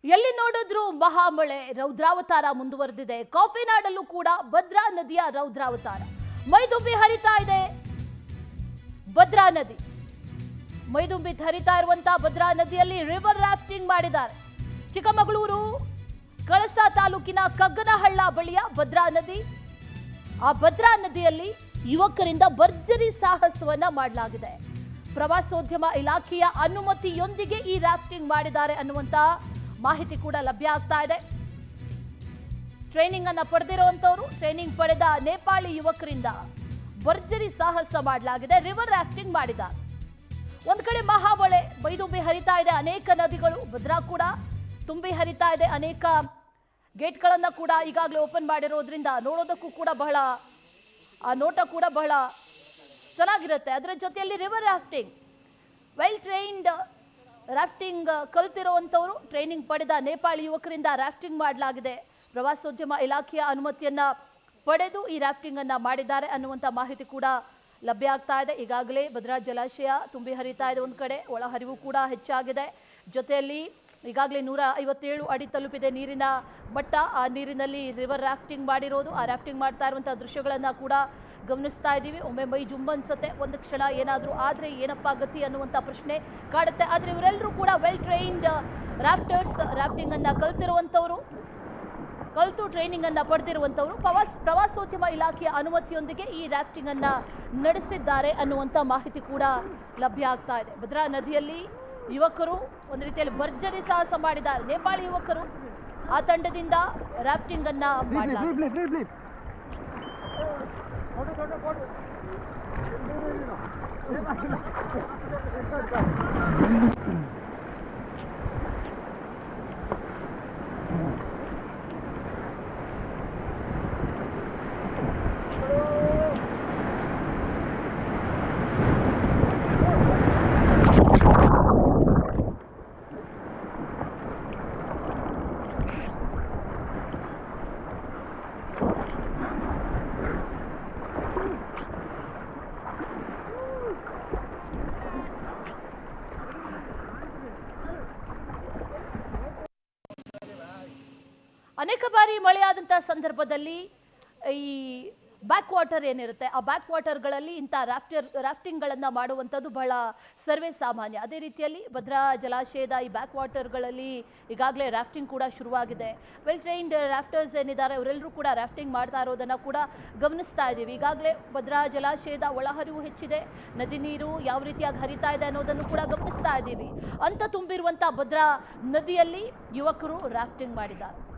ಎಲ್ಲಿ ನೋಡಿದ್ರು ಮಹಾಮಳೆ ರೌದ್ರಾವತಾರ ಮುಂದುವರೆದಿದೆ ಕಾಫಿನಾಡಲ್ಲೂ ಕೂಡ ಭದ್ರಾ ನದಿಯ ರೌದ್ರಾವತಾರ ಮೈದುಂಬಿ ಹರಿತಾ ಇದೆ ಭದ್ರಾ ನದಿ ಮೈದುಂಬಿ ಹರಿತಾ ಇರುವಂತಹ ಭದ್ರಾ ನದಿಯಲ್ಲಿ ರಿವರ್ ರಾಫ್ಟಿಂಗ್ ಮಾಡಿದ್ದಾರೆ ಚಿಕ್ಕಮಗಳೂರು ಕಳಸ ತಾಲೂಕಿನ ಕಗ್ಗನಹಳ್ಳ ಬಳಿಯ ಭದ್ರಾ ನದಿ ಆ ಭದ್ರಾ ನದಿಯಲ್ಲಿ ಯುವಕರಿಂದ ಭರ್ಜರಿ ಸಾಹಸವನ್ನ ಮಾಡಲಾಗಿದೆ ಪ್ರವಾಸೋದ್ಯಮ ಇಲಾಖೆಯ ಅನುಮತಿಯೊಂದಿಗೆ ಈ ರಾಫ್ಟಿಂಗ್ ಮಾಡಿದ್ದಾರೆ ಅನ್ನುವಂತ ಮಾಹಿತಿ ಕೂಡ ಲಭ್ಯ ಆಗ್ತಾ ಇದೆ ಟ್ರೈನಿಂಗ್ ಅನ್ನ ಪಡೆದಿರುವಂತವರು ಟ್ರೈನಿಂಗ್ ಪಡೆದ ನೇಪಾಳಿ ಯುವಕರಿಂದ ಭರ್ಜರಿ ಸಾಹಸ ಮಾಡಲಾಗಿದೆ ರಿವರ್ ರಾಫ್ಟಿಂಗ್ ಮಾಡಿದ್ದಾರೆ ಒಂದ್ ಕಡೆ ಮಹಾಮಳೆ ಬೈದುಂಬಿ ಹರಿತಾ ಇದೆ ಅನೇಕ ನದಿಗಳು ಭದ್ರಾ ಕೂಡ ತುಂಬಿ ಹರಿತಾ ಇದೆ ಅನೇಕ ಗೇಟ್ಗಳನ್ನ ಕೂಡ ಈಗಾಗಲೇ ಓಪನ್ ಮಾಡಿರೋದ್ರಿಂದ ನೋಡೋದಕ್ಕೂ ಕೂಡ ಬಹಳ ಆ ನೋಟ ಕೂಡ ಬಹಳ ಚೆನ್ನಾಗಿರುತ್ತೆ ಅದರ ಜೊತೆಯಲ್ಲಿ river rafting well trained rafting ಕಲ್ತಿರುವಂಥವರು ಟ್ರೈನಿಂಗ್ ಪಡೆದ ನೇಪಾಳಿ ಯುವಕರಿಂದ ರಾಫ್ಟಿಂಗ್ ಮಾಡಲಾಗಿದೆ ಪ್ರವಾಸೋದ್ಯಮ ಇಲಾಖೆಯ ಅನುಮತಿಯನ್ನ ಪಡೆದು ಈ ರಾಫ್ಟಿಂಗ್ ಅನ್ನ ಮಾಡಿದ್ದಾರೆ ಅನ್ನುವಂಥ ಮಾಹಿತಿ ಕೂಡ ಲಭ್ಯ ಆಗ್ತಾ ಇದೆ ಈಗಾಗಲೇ ಭದ್ರಾ ಜಲಾಶಯ ತುಂಬಿ ಹರಿತಾ ಇದೆ ಒಂದು ಕಡೆ ಒಳಹರಿವು ಕೂಡ ಹೆಚ್ಚಾಗಿದೆ ಜೊತೆಯಲ್ಲಿ ಈಗಾಗಲೇ ನೂರ ಐವತ್ತೇಳು ಅಡಿ ತಲುಪಿದೆ ನೀರಿನ ಮಟ್ಟ ಆ ನೀರಿನಲ್ಲಿ ರಿವರ್ ರಾಫ್ಟಿಂಗ್ ಮಾಡಿರೋದು ಆ ರಾಫ್ಟಿಂಗ್ ಮಾಡ್ತಾ ಇರುವಂಥ ದೃಶ್ಯಗಳನ್ನು ಕೂಡ ಗಮನಿಸ್ತಾ ಇದ್ದೀವಿ ಒಮ್ಮೆ ಮೈ ಜುಂಬ್ ಅನ್ಸುತ್ತೆ ಒಂದು ಕ್ಷಣ ಏನಾದರೂ ಆದರೆ ಏನಪ್ಪ ಗತಿ ಅನ್ನುವಂಥ ಪ್ರಶ್ನೆ ಕಾಡುತ್ತೆ ಆದರೆ ಇವರೆಲ್ಲರೂ ಕೂಡ ವೆಲ್ ಟ್ರೈನ್ಡ್ ರಾಫ್ಟರ್ಸ್ ರಾಫ್ಟಿಂಗ್ ಅನ್ನ ಕಲ್ತಿರುವಂಥವ್ರು ಕಲಿತು ಟ್ರೈನಿಂಗ್ ಅನ್ನ ಪಡೆದಿರುವಂಥವರು ಪ್ರವಾಸ ಪ್ರವಾಸೋದ್ಯಮ ಇಲಾಖೆಯ ಅನುಮತಿಯೊಂದಿಗೆ ಈ ರಾಫ್ಟಿಂಗ್ ಅನ್ನ ನಡೆಸಿದ್ದಾರೆ ಅನ್ನುವಂಥ ಮಾಹಿತಿ ಕೂಡ ಲಭ್ಯ ಆಗ್ತಾ ಇದೆ ಭದ್ರಾ ನದಿಯಲ್ಲಿ ಯುವಕರು ಒಂದು ರೀತಿಯಲ್ಲಿ ಭರ್ಜರಿ ಸಾಹಸ ಮಾಡಿದ್ದಾರೆ ನೇಪಾಳಿ ಯುವಕರು ಆ ತಂಡದಿಂದ ರಾಫ್ಟಿಂಗ್ ಅನ್ನ ಮಾಡಲಾಗಿದೆ ಅನೇಕ ಬಾರಿ ಮಳೆಯಾದಂಥ ಸಂದರ್ಭದಲ್ಲಿ ಈ ಬ್ಯಾಕ್ ವಾಟರ್ ಏನಿರುತ್ತೆ ಆ ಬ್ಯಾಕ್ ವಾಟರ್ಗಳಲ್ಲಿ ಇಂಥ ರಾಫ್ಟರ್ ರಾಫ್ಟಿಂಗ್ಗಳನ್ನು ಮಾಡುವಂಥದ್ದು ಬಹಳ ಸರ್ವೇ ಸಾಮಾನ್ಯ ಅದೇ ರೀತಿಯಲ್ಲಿ ಭದ್ರಾ ಜಲಾಶಯದ ಈ ಬ್ಯಾಕ್ ವಾಟರ್ಗಳಲ್ಲಿ ಈಗಾಗಲೇ ರಾಫ್ಟಿಂಗ್ ಕೂಡ ಶುರುವಾಗಿದೆ ವೆಲ್ ಟ್ರೈನ್ಡ್ ರಾಫ್ಟರ್ಸ್ ಏನಿದ್ದಾರೆ ಅವರೆಲ್ಲರೂ ಕೂಡ ರಾಫ್ಟಿಂಗ್ ಮಾಡ್ತಾ ಇರೋದನ್ನು ಕೂಡ ಗಮನಿಸ್ತಾ ಇದ್ದೀವಿ ಈಗಾಗಲೇ ಭದ್ರಾ ಜಲಾಶಯದ ಒಳಹರಿವು ಹೆಚ್ಚಿದೆ ನದಿ ನೀರು ಯಾವ ರೀತಿಯಾಗಿ ಹರಿತಾ ಇದೆ ಅನ್ನೋದನ್ನು ಕೂಡ ಗಮನಿಸ್ತಾ ಇದ್ದೀವಿ ಅಂತ ತುಂಬಿರುವಂಥ ಭದ್ರಾ ನದಿಯಲ್ಲಿ ಯುವಕರು ರಾಫ್ಟಿಂಗ್ ಮಾಡಿದ್ದಾರೆ